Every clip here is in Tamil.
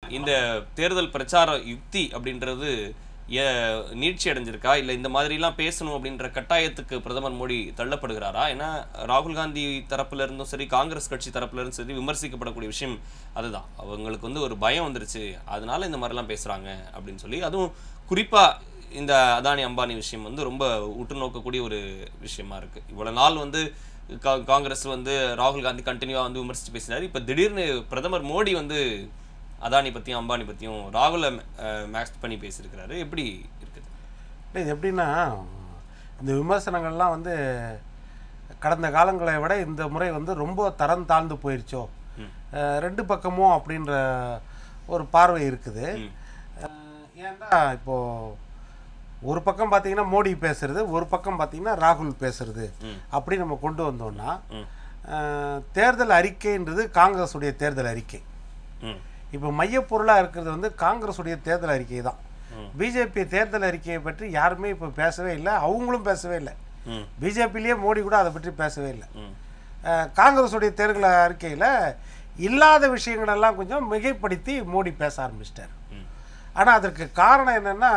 இந்த தேர்தல் பிரச்சார யுக்தி அப்படின்றது ஏ- நீட்சி அடைஞ்சிருக்கா இல்லை இந்த மாதிரிலாம் பேசணும் அப்படின்ற கட்டாயத்துக்கு பிரதமர் மோடி தள்ளப்படுகிறாரா ஏன்னா ராகுல் காந்தி தரப்புல இருந்தும் சரி காங்கிரஸ் கட்சி தரப்புல இருந்தும் சரி விமர்சிக்கப்படக்கூடிய விஷயம் அதுதான் அவங்களுக்கு வந்து ஒரு பயம் வந்துருச்சு அதனால இந்த மாதிரிலாம் பேசுறாங்க அப்படின்னு சொல்லி அதுவும் குறிப்பா இந்த அதானி அம்பானி விஷயம் வந்து ரொம்ப உற்று நோக்கக்கூடிய ஒரு விஷயமா இருக்கு இவ்வளவு நாள் வந்து கா- காங்கிரஸ் வந்து ராகுல் காந்தி கண்டினியூவா வந்து விமர்சித்து பேசினாரு இப்ப திடீர்னு பிரதமர் மோடி வந்து அதானி பத்தியும் அம்பானி பத்தியும் ராகுல மேக்ஸ் பண்ணி பேசியிருக்கிறாரு எப்படி இருக்குது இல்லை, இது எப்படின்னா இந்த விமர்சனங்கள்லாம் வந்து கடந்த காலங்களை விட இந்த முறை வந்து ரொம்ப தரம் தாழ்ந்து போயிருச்சோ அஹ், ரெண்டு பக்கமும் அப்படின்ற ஒரு பார்வை இருக்குது அஹ், ஏன்னா இப்போ ஒரு பக்கம் பார்த்தீங்கன்னா மோடி பேசுறது ஒரு பக்கம் பார்த்தீங்கன்னா ராகுல் பேசுறது அப்படி நம்ம கொண்டு வந்தோம்னா அஹ், தேர்தல் அறிக்கைன்றது காங்கிரஸுடைய தேர்தல் அறிக்கை ம் இப்போ மையப்பொருளாக இருக்கிறது வந்து காங்கிரஸுடைய தேர்தல் அறிக்கை தான் பிஜேபி தேர்தல் அறிக்கையை பற்றி யாருமே இப்போ பேசவே இல்லை அவங்களும் பேசவே இல்லை ம் பிஜேபிலேயே மோடி கூட அதை பற்றி பேசவே இல்லை ம் அஹ், காங்கிரஸுடைய தேர்தல் அறிக்கையில் இல்லாத விஷயங்களெல்லாம் கொஞ்சம் மிகைப்படுத்தி மோடி பேச ஆரம்பிச்சிட்டார் ம் ஆனால் அதற்கு காரணம் என்னென்னா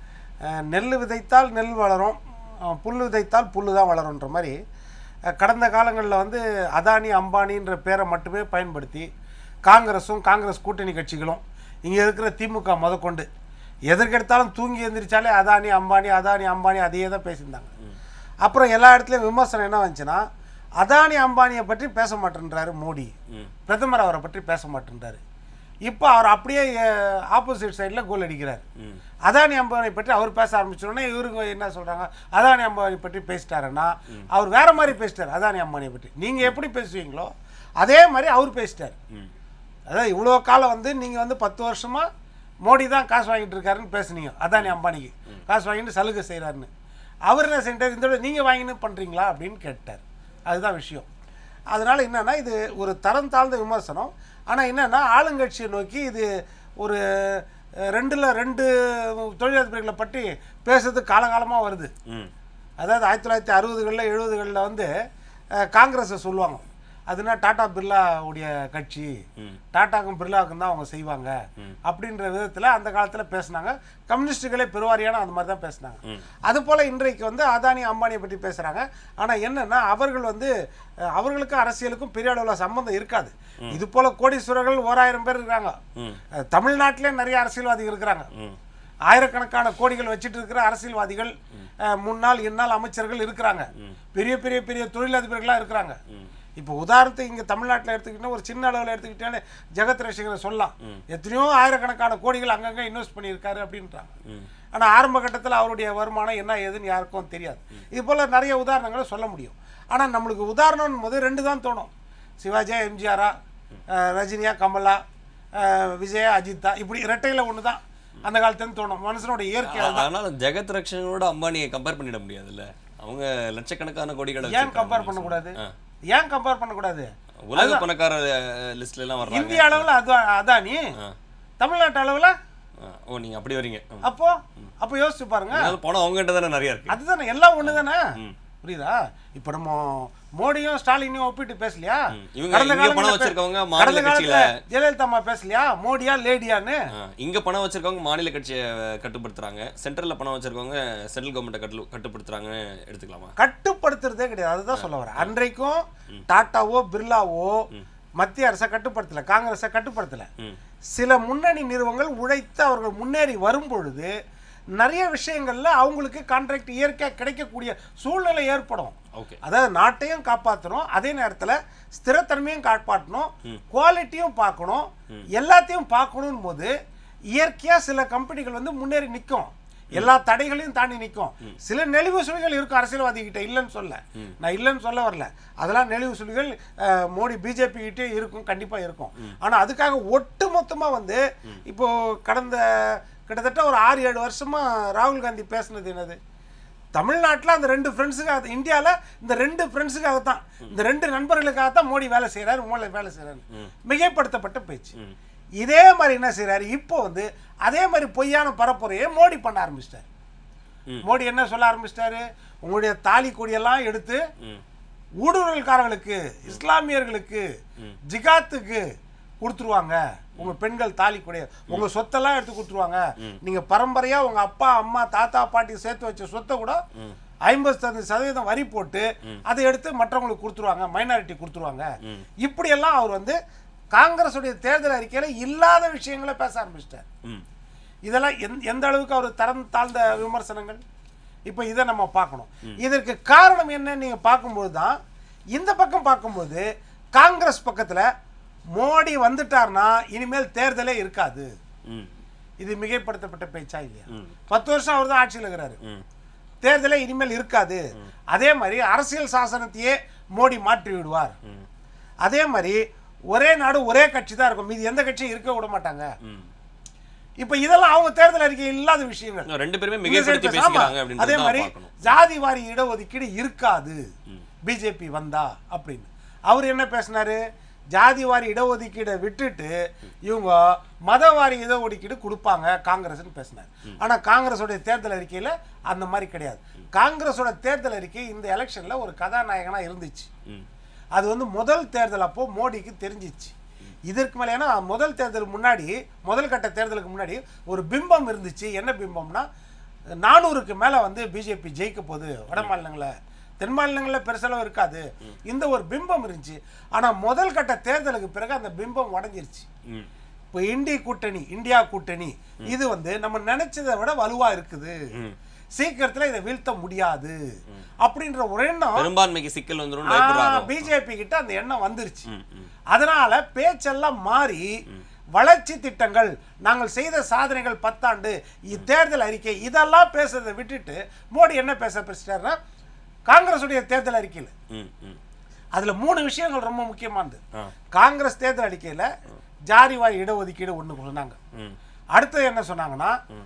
நெல் விதைத்தால் நெல் வளரும் அஹ், புல் விதைத்தால் புல் தான் வளரும்ன்ற மாதிரி அஹ், கடந்த காலங்களில் வந்து அதானி அம்பானின்ற பேரை மட்டுமே பயன்படுத்தி காங்கிரஸும் காங்கிரஸ் கூட்டணி கட்சிகளும் இங்கே இருக்கிற திமுக முதற்கொண்டு எதற்கெடுத்தாலும் தூங்கி எந்திரிச்சாலே அதானி அம்பானி அதானி அம்பானி அதையே தான் பேசியிருந்தாங்க அப்புறம் எல்லா இடத்துலையும் விமர்சனம் என்ன வந்துச்சுன்னா அதானி அம்பானியை பற்றி பேச மாட்டேன்றாரு மோடி ம் பிரதமர் அவரை பற்றி பேச மாட்டேன்றாரு இப்போ அவர் அப்படியே ஆப்போசிட் சைடில் கோல் அடிக்கிறார் ம் அதானி அம்பானி பற்றி அவர் பேச ஆரம்பிச்சோடனே இவருங்க என்ன சொல்கிறாங்க அதானி அம்பானி பற்றி பேசிட்டாருன்னா அவர் வேற மாதிரி பேசிட்டார் அதானி அம்பானியை பற்றி நீங்கள் எப்படி பேசுவீங்களோ அதே மாதிரி அவர் பேசிட்டார் ம் அதாவது இவ்வளோ காலம் வந்து நீங்கள் வந்து பத்து வருஷமாக மோடி தான் காசு வாங்கிட்டு இருக்காருன்னு பேசுனீங்க அதானி அம்பானிக்கு காசு வாங்கிட்டு சலுகை செய்கிறாருன்னு அவர் என்ன செஞ்சார் இந்த நீங்கள் வாங்கின்னு பண்ணுறீங்களா அப்படின்னு கேட்டார் அதுதான் விஷயம் அதனால் என்னன்னா இது ஒரு தரம் தாழ்ந்த விமர்சனம் ஆனால் என்னன்னா ஆளுங்கட்சியை நோக்கி இது ஒரு அஹ், ரெண்டுல ரெண்டு தொழிலதிபர்களை பற்றி பேசுறது காலகாலமாக வருது ம் அதாவது ஆயிரத்தி தொள்ளாயிரத்தி அறுபதுகளில் எழுபதுகளில் வந்து அஹ், காங்கிரஸை சொல்லுவாங்க அதுனா டாடா பிர்லாவுடைய கட்சி ம். டாட்டாக்கும் பிர்லாவுக்கும் தான் அவங்க செய்வாங்க அப்படின்ற விதத்தில் அந்த காலத்தில் பேசுனாங்க கம்யூனிஸ்டுகளே பெருவாரியான அந்த மாதிரி தான் பேசுனாங்க அது போல் இன்றைக்கு வந்து அதானி அம்பானியை பற்றி பேசுகிறாங்க ஆனால் என்னென்னா அவர்கள் வந்து அஹ், அவர்களுக்கும் அரசியலுக்கும் பெரிய அளவில் சம்மந்தம் இருக்காது இது போல் கோடீஸ்வரர்கள் ஓராயிரம் பேர் இருக்காங்க ம். அஹ், தமிழ்நாட்டிலே நிறைய அரசியல்வாதிகள் இருக்கிறாங்க ம் ஆயிரக்கணக்கான கோடிகள் வச்சுட்டு இருக்கிற அரசியல்வாதிகள் அஹ், முன்னாள் இந்நாள் அமைச்சர்கள் இருக்கிறாங்க பெரிய பெரிய பெரிய தொழிலதிபர்களாக இருக்கிறாங்க இப்போ உதாரணத்துக்கு இங்கே தமிழ்நாட்டில் எடுத்துக்கிட்டா ஒரு சின்ன அளவில் எடுத்துக்கிட்டாலே ஜெகத் ரசிகரை சொல்லலாம் எத்தனையோ ஆயிரக்கணக்கான கோடிகள் அங்கங்கே இன்வெஸ்ட் பண்ணியிருக்காரு அப்படின்றாங்க ஆனால் ஆரம்ப கட்டத்தில் அவருடைய வருமானம் என்ன ஏதுன்னு யாருக்கும் தெரியாது இது போல் நிறைய உதாரணங்களை சொல்ல முடியும் ஆனால் நம்மளுக்கு உதாரணம் போது ரெண்டு தான் தோணும் சிவாஜியா எம்ஜிஆரா அஹ், ரஜினியா கமலா அஹ், விஜயா அஜித்தா இப்படி இரட்டையில் ஒன்று தான் அந்த காலத்துலேருந்து தோணும் மனுஷனோட இயற்கை அதுதான். அதனால ஜெகத் ரக்ஷனோட அம்பானியை கம்பேர் பண்ணிட முடியாதுல்ல அவங்க லட்சக்கணக்கான கோடிகளை ஏன் வச்சிருக்காங்க. கம்பேர் பண்ணக்கூடாது ஆ. ஏன் கம்பேர் பண்ணக்கூடாது உலக பணக்கார லிஸ்ட்ல எல்லாம் வர்றாங்க இந்திய அளவில் அது அதானி ஆ. தமிழ்நாட்டு அளவில் ஆ. ஓ நீங்க அப்படி வரீங்க ம். அப்போ அப்போ யோசிச்சு பாருங்க அதனால பணம் அவங்ககிட்ட தானே நிறைய இருக்கு அதுதானே எல்லாம் ஒன்று தானே ம். புரியுதா இப்போ நம்ம மோடியும் ஸ்டாலினையும் ஒப்பிட்டு பேசலையா இவங்க கடந்த இங்க பணம் காலங்கள்ல வச்சிருக்கவங்க கடந்த மாநில காலத்துல கட்சியில ஜெயலலிதா அம்மா பேசலையா மோடியா லேடியான்னு ஆ, இங்க பணம் வச்சிருக்கவங்க மாநில கட்சியை கட்டுப்படுத்துறாங்க சென்ட்ரல்ல பணம் வச்சிருக்கவங்க சென்ட்ரல் கவர்மெண்ட்டை கட்டு கட்டுப்படுத்துறாங்கன்னு எடுத்துக்கலாமா கட்டுப்படுத்துறதே கிடையாது அதுதான் சொல்ல வரேன் அன்றைக்கும் டாட்டாவோ பிர்லாவோ மத்திய அரசை கட்டுப்படுத்தல காங்கிரஸை கட்டுப்படுத்தல ம். சில முன்னணி நிறுவனங்கள் உழைத்து அவர்கள் முன்னேறி வரும் பொழுது நிறைய விஷயங்கள்ல அவங்களுக்கு கான்ட்ராக்ட் இயற்கையாக கிடைக்கக்கூடிய சூழ்நிலை ஏற்படும் ஓகே அதாவது நாட்டையும் காப்பாற்றணும் அதே நேரத்தில் ஸ்திரத்தன்மையும் காப்பாற்றணும் குவாலிட்டியும் பார்க்கணும் எல்லாத்தையும் பார்க்கணும் போது இயற்கையாக சில கம்பெனிகள் வந்து முன்னேறி நிற்கும் எல்லா தடைகளையும் தாண்டி நிற்கும் சில நெளிவு சுழிகள் இருக்கும் அரசியல்வாதி கிட்ட இல்லைன்னு சொல்ல நான் இல்லைன்னு சொல்ல வரல அதெல்லாம் நெளிவு சுழிகள் அஹ், மோடி பிஜேபி கிட்டே இருக்கும் கண்டிப்பாக இருக்கும் ஆனால் அதுக்காக ஒட்டு மொத்தமாக வந்து இப்போ கடந்த கிட்டத்தட்ட ஒரு ஆறு ஏழு வருஷமா ராகுல் காந்தி பேசுனது என்னது தமிழ்நாட்டில் அந்த ரெண்டு ஃப்ரெண்ட்ஸுக்காக இந்தியாவில் இந்த ரெண்டு ஃப்ரெண்ட்ஸுக்காக தான் இந்த ரெண்டு நண்பர்களுக்காக தான் மோடி வேலை செய்கிறாரு மோடி வேலை செய்கிறாரு மிகைப்படுத்தப்பட்ட பேச்சு இதே மாதிரி என்ன செய்கிறாரு இப்போ வந்து அதே மாதிரி பொய்யான பரப்புரையை மோடி பண்ண ஆரம்பிச்சிட்டாரு ம். மோடி என்ன சொல்ல ஆரம்பிச்சிட்டாரு உங்களுடைய தாலி கொடியெல்லாம் எடுத்து ம் ஊடுருவல்காரர்களுக்கு இஸ்லாமியர்களுக்கு ஜிகாத்துக்கு கொடுத்துருவாங்க உங்க பெண்கள் தாலி கூடைய உங்க சொத்தெல்லாம் எடுத்து கொடுத்துருவாங்க நீங்க பரம்பரையா உங்க அப்பா அம்மா தாத்தா பாட்டி சேர்த்து வச்ச சொத்தை கூட ஐம்பத்தஞ்சு சதவீதம் வரி போட்டு அதை எடுத்து மற்றவங்களுக்கு கொடுத்துருவாங்க மைனாரிட்டி கொடுத்துருவாங்க இப்படியெல்லாம் அவர் வந்து காங்கிரஸுடைய தேர்தல் அறிக்கையில இல்லாத விஷயங்களை பேச ஆரம்பிச்சிட்டார் ம் இதெல்லாம் எந்த எந்த அளவுக்கு அவர் தரம் தாழ்ந்த விமர்சனங்கள் இப்போ இதை நம்ம பார்க்கணும் இதற்கு காரணம் என்ன நீங்க பார்க்கும்போது தான் இந்த பக்கம் பார்க்கும்போது காங்கிரஸ் பக்கத்துல மோடி வந்துட்டார்னா இனிமேல் தேர்தலே இருக்காது ம் இது மிகைப்படுத்தப்பட்ட பேச்சா இல்லையா ம். பத்து வருஷம் அவர் தான் ஆட்சியில் இருக்கிறாரு ம் தேர்தலே இனிமேல் இருக்காது அதே மாதிரி அரசியல் சாசனத்தையே மோடி மாற்றி விடுவார் ம் அதே மாதிரி ஒரே நாடு ஒரே கட்சி தான் இருக்கும் மீதி எந்த கட்சியும் இருக்க விட மாட்டாங்க ம் இப்போ இதெல்லாம் அவங்க தேர்தல் அறிக்கை இல்லாத விஷயங்கள் இன்னும் ரெண்டு பேருமே இந்த மிகைப்படுத்தி side பேச- ஆமா. பேசிக்கிறாங்க அதே அப்படின்றது மாதிரி தான் பார்க்கணும் ஜாதி வாரி இடஒதுக்கீடு இருக்காது பிஜேபி வந்தா அப்படின்னு அவர் என்ன பேசினாரு ஜாதி வாரி இடஒதுக்கீடை விட்டுட்டு இவங்க மதவாரி இடஒதுக்கீடு கொடுப்பாங்க காங்கிரஸ்னு பேசினார் ஆனா காங்கிரஸோட தேர்தல் அறிக்கையில அந்த மாதிரி கிடையாது காங்கிரஸோட தேர்தல் அறிக்கை இந்த எலெக்ஷன்ல ஒரு கதாநாயகனா இருந்துச்சு ம் அது வந்து முதல் தேர்தல் அப்போ மோடிக்கு தெரிஞ்சிச்சு இதற்கு மேலே ஏன்னா முதல் தேர்தல் முன்னாடி முதல் கட்ட தேர்தலுக்கு முன்னாடி ஒரு பிம்பம் இருந்துச்சு என்ன பிம்பம்னா நானூறுக்கு மேலே வந்து பிஜேபி ஜெயிக்க போகுது வட மாநிலங்களில் தென் மாநிலங்களில் பெருசளவு இருக்காது இந்த ஒரு பிம்பம் இருந்துச்சு ஆனால் முதல் கட்ட தேர்தலுக்கு பிறகு அந்த பிம்பம் உடஞ்சிருச்சு ம் இப்போ இந்திய கூட்டணி இந்தியா கூட்டணி இது வந்து நம்ம நினைச்சதை விட வலுவா இருக்குது சீக்கிரத்துல இதை வீழ்த்த முடியாது அப்படின்ற ஒரு எண்ணம் பெரும்பான்மைக்கு சிக்கல் வந்துரும் பயப்படுறாங்க பிஜேபி கிட்ட அந்த எண்ணம் வந்துருச்சு ம், ம். அதனால பேச்செல்லாம் மாறி வளர்ச்சி திட்டங்கள் நாங்கள் செய்த சாதனைகள் பத்தாண்டு தேர்தல் அறிக்கை இதெல்லாம் பேசுறதை விட்டுட்டு மோடி என்ன பேச பேசிட்டாருன்னா காங்கிரஸுடைய தேர்தல் அறிக்கையில் ம் ம் அதுல மூணு விஷயங்கள் ரொம்ப முக்கியமானது ஆ காங்கிரஸ் தேர்தல் அறிக்கையில ஜாதிவாரி இடஒதுக்கீடு ஒன்று சொன்னாங்க ம் அடுத்தது என்ன சொன்னாங்கன்னா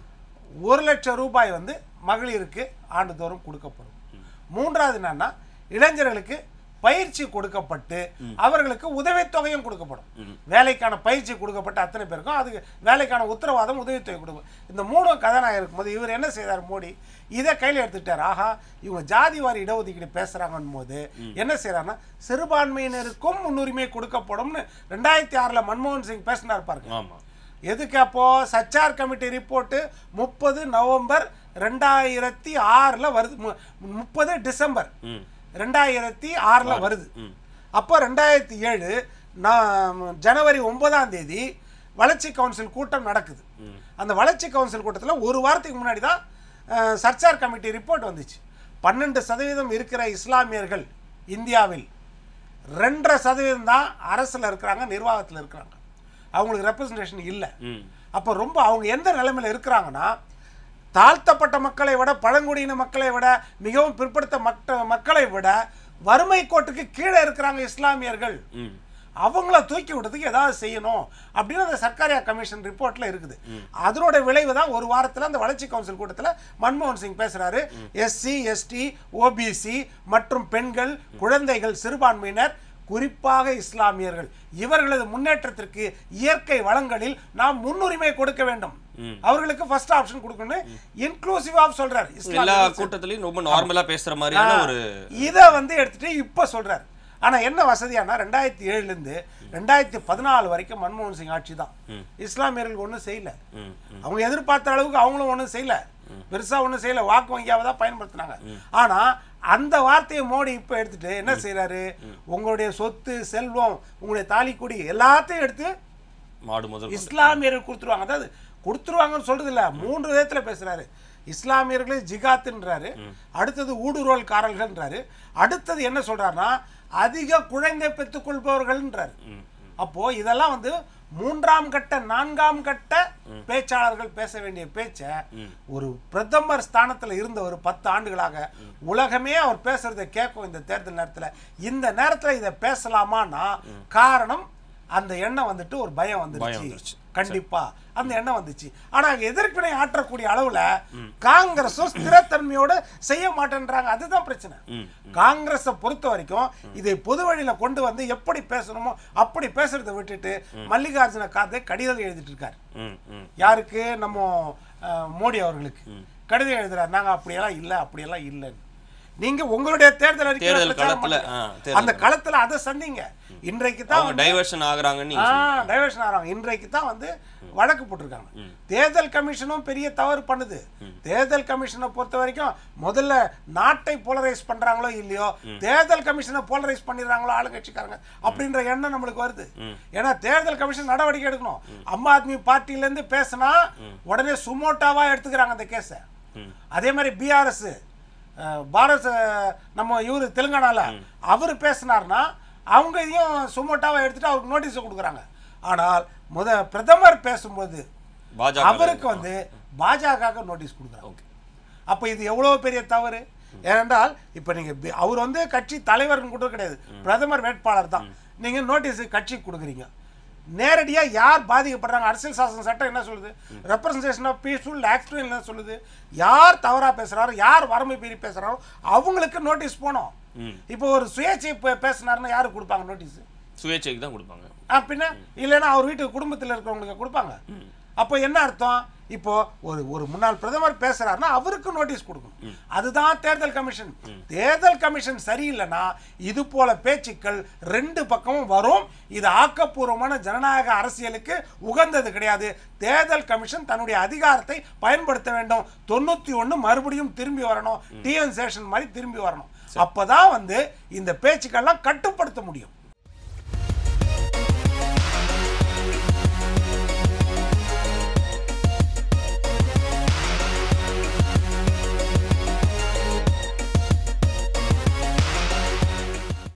ஒரு லட்சம் ரூபாய் வந்து மகளிருக்கு ஆண்டுதோறும் கொடுக்கப்படும் மூன்றாவது என்னன்னா இளைஞர்களுக்கு பயிற்சி கொடுக்கப்பட்டு அவர்களுக்கு உதவித்தொகையும் கொடுக்கப்படும் வேலைக்கான பயிற்சி கொடுக்கப்பட்ட அத்தனை பேருக்கும் அதுக்கு வேலைக்கான உத்தரவாதம் உதவித்தொகை கொடுக்கும் இந்த மூணு கதாநாயகர் இருக்கும்போது இவர் என்ன செய்தார் மோடி இதை கையில் எடுத்துட்டார் ஆஹா இவங்க ஜாதி வாரி இடஒதுக்கீடு பேசுறாங்கன்னு போது என்ன செய்யறாருன்னா சிறுபான்மையினருக்கும் முன்னுரிமை கொடுக்கப்படும்னு ரெண்டாயிரத்தி ஆறுல மன்மோகன் சிங் பேசினார் பாருங்க ஆமா எதுக்கு அப்போ சச்சார் கமிட்டி ரிப்போர்ட்டு முப்பது நவம்பர் ரெண்டாயிரத்தி ஆறில் வருது மு- முப்பது டிசம்பர் ம் ரெண்டாயிரத்தி ஆறில் வருது அப்போ ரெண்டாயிரத்தி ஏழு நான் ஜனவரி ஒன்பதாம் தேதி வளர்ச்சி கவுன்சில் கூட்டம் நடக்குது அந்த வளர்ச்சி கவுன்சில் கூட்டத்தில் ஒரு வாரத்துக்கு முன்னாடி தான் அஹ், சர்ச்சார் கமிட்டி ரிப்போர்ட் வந்துச்சு பன்னெண்டு சதவீதம் இருக்கிற இஸ்லாமியர்கள் இந்தியாவில் ரெண்டரை சதவீதம் தான் அரசில் இருக்கிறாங்க நிர்வாகத்தில் இருக்கிறாங்க அவங்களுக்கு ரெப்ரசன்டேஷன் இல்லை ம் அப்போ ரொம்ப அவங்க எந்த நிலைமையில் இருக்கிறாங்கன்னா தாழ்த்தப்பட்ட மக்களை விட பழங்குடியின மக்களை விட மிகவும் பிற்படுத்த மக்க மக்களை விட வறுமை கோட்டுக்கு கீழே இருக்கிறாங்க இஸ்லாமியர்கள் ம் அவங்கள தூக்கி விடுறதுக்கு ஏதாவது செய்யணும் அப்படின்னு அந்த சர்க்காரியா கமிஷன் ரிப்போர்ட்ல இருக்குது அதனோட விளைவு தான் ஒரு வாரத்துல அந்த வளர்ச்சி கவுன்சில் கூட்டத்துல மன்மோகன் சிங் பேசுறாரு எஸ்சி எஸ்டி ஓபிசி மற்றும் பெண்கள் குழந்தைகள் சிறுபான்மையினர் குறிப்பாக இஸ்லாமியர்கள் இவர்களது முன்னேற்றத்திற்கு இயற்கை வளங்களில் நாம் முன்னுரிமை கொடுக்க வேண்டும் அவர்களுக்கு ஃபர்ஸ்ட் ஆப்ஷன் கொடுக்கணும் இன்க்ளூசிவ் ஆஃப் சொல்றாரு எல்லா இஸ்லாமியர்கள் கூட்டத்திலயும் ரொம்ப நார்மலா பேசுற மாதிரியான ஒரு இதை வந்து எடுத்துட்டு இப்ப சொல்றாரு ஆனா என்ன வசதியானா ரெண்டாயிரத்தி ஏழுல இருந்து ரெண்டாயிரத்தி பதினாலு வரைக்கும் மன்மோகன் சிங் ஆட்சி தான் இஸ்லாமியர்களுக்கு ஒண்ணும் செய்யல ம் அவங்க எதிர்பார்த்த அளவுக்கு அவங்களும் ஒண்ணும் செய்யல பெருசா ஒண்ணும் செய்யல வாக்கு வங்கியாவை தான் பயன்படுத்தினாங்க ஆனா அந்த வார்த்தையை மோடி இப்ப எடுத்துட்டு என்ன செய்றாரு உங்களுடைய சொத்து செல்வம் உங்களுடைய தாலிக்குடி எல்லாத்தையும் எடுத்து மாடு முதல் கொண்டு. இஸ்லாமியர்கள் கொடுத்துருவாங்க அதாவது கொடுத்துருவாங்கன்னு சொல்றது இல்ல மூன்று விதத்துல பேசுறாரு இஸ்லாமியர்களே ஜிகாத்துன்றாரு அடுத்தது ஊடுருவல்காரர்கள்ன்றாரு அடுத்தது என்ன சொல்றாருன்னா அதிக குழந்தை பெற்றுக்கொள்பவர்கள்ன்றாரு அப்போ இதெல்லாம் வந்து மூன்றாம் கட்ட நான்காம் கட்ட பேச்சாளர்கள் பேச வேண்டிய பேச்சை ஒரு பிரதமர் ஸ்தானத்துல இருந்த ஒரு பத்து ஆண்டுகளாக உலகமே அவர் பேசுறதை கேட்கும் இந்த தேர்தல் நேரத்துல இந்த நேரத்துல இதை பேசலாமான்னா காரணம் அந்த எண்ணம் வந்துட்டு ஒரு பயம் வந்துருச்சு வந்துருச்சு. கண்டிப்பா அந்த எண்ணம் வந்துச்சு ஆனா அங்க எதிர்ப்பினை ஆற்றக்கூடிய அளவுல காங்கிரஸும் ஸ்திரத்தன்மையோட செய்ய மாட்டேன்றாங்க அதுதான் பிரச்சனை ம் காங்கிரஸை பொறுத்த வரைக்கும் இதை பொது வழியில கொண்டு வந்து எப்படி பேசணுமோ அப்படி பேசுறதை விட்டுட்டு மல்லிகார்ஜுன கார்கே கடிதம் எழுதிட்டு இருக்காரு ம் ம் யாருக்கு நம்ம அஹ், மோடி அவர்களுக்கு கடிதம் எழுதுறாரு நாங்க அப்படியெல்லாம் இல்லை அப்படியெல்லாம் இல்லைன்னு நீங்க உங்களுடைய தேர்தல் அறிக்கையில தேர்தல் பிரச்சாரம் களத்துல, பண்ணுங்க. ஆ, தேர்தல் அந்த களத்துல அதை சந்திங்க இன்றைக்கு தான் அவங்க டைவர்ஷன் ஆகுறாங்கன்னு நீங்க ஆ டைவர்ஷன் ஆகிறாங்க இன்றைக்கு தான் வந்து வழக்கு போட்டிருக்காங்க தேர்தல் கமிஷனும் பெரிய தவறு பண்ணுது தேர்தல் கமிஷனை பொறுத்த வரைக்கும் முதல்ல நாட்டை போலரைஸ் பண்றாங்களோ இல்லையோ தேர்தல் கமிஷனை போலரைஸ் பண்ணிடுறாங்களோ ஆளுங்கட்சிக்காரங்க அப்படின்ற எண்ணம் நம்மளுக்கு வருது ஏன்னா தேர்தல் கமிஷன் நடவடிக்கை எடுக்கணும் அம்மா ஆத்மி பார்ட்டில இருந்து பேசினா உடனே சுமோட்டாவா எடுத்துக்கிறாங்க அந்த கேஸை அதே மாதிரி பிஆர்எஸ் பாரத் அஹ், நம்ம இவர் தெலுங்கானால அவர் பேசினார்னா அவங்க இதையும் சுமோட்டாவா எடுத்துட்டு அவருக்கு நோட்டீஸ் கொடுக்குறாங்க ஆனால் முத பிரதமர் பேசும்போது பாஜக அவருக்கு வந்து பாஜக நோட்டீஸ் கொடுக்குறாங்க அப்போ இது எவ்வளோ பெரிய தவறு ஏனென்றால் இப்போ நீங்கள் அவர் வந்து கட்சி தலைவர்னு கூட கிடையாது பிரதமர் வேட்பாளர் தான் நீங்கள் நோட்டீஸ் கட்சிக்கு கொடுக்குறீங்க நேரடியாக யார் பாதிக்கப்படுறாங்க அரசியல் சாசன சட்டம் என்ன சொல்லுது ரெப்ரசன்டேஷன் ஆஃப் பீஸ்ஃபுல் ஆக்ஷன் என்ன சொல்லுது யார் தவறாக பேசுகிறாரோ யார் வரம்பு மீறி பேசுகிறாரோ அவங்களுக்கு நோட்டீஸ் போனோம் இப்போ ஒரு சுயேட்சை பே- பேசுனாருன்னா யாருக்கு கொடுப்பாங்க நோட்டீஸ் சுயேட்சைக்கு தான் கொடுப்பாங்க ஆ பின்ன இல்லைன்னா அவர் வீட்டு குடும்பத்தில் இருக்கிறவங்களுக்கு கொடுப்பாங்க அப்போ என்ன அர்த்தம் இப்போ ஒரு ஒரு முன்னாள் பிரதமர் பேசுறாருன்னா அவருக்கு நோட்டீஸ் கொடுக்கணும் அதுதான் தேர்தல் கமிஷன் தேர்தல் கமிஷன் சரியில்லைன்னா இது போல பேச்சுக்கள் ரெண்டு பக்கமும் வரும் இது ஆக்கப்பூர்வமான ஜனநாயக அரசியலுக்கு உகந்தது கிடையாது தேர்தல் கமிஷன் தன்னுடைய அதிகாரத்தை பயன்படுத்த வேண்டும் தொண்ணூத்தி ஒண்ணு மறுபடியும் திரும்பி வரணும் டிஎன் சேஷன் மாதிரி திரும்பி வரணும் அப்பதான் வந்து இந்த பேச்சுக்கள்லாம் கட்டுப்படுத்த முடியும்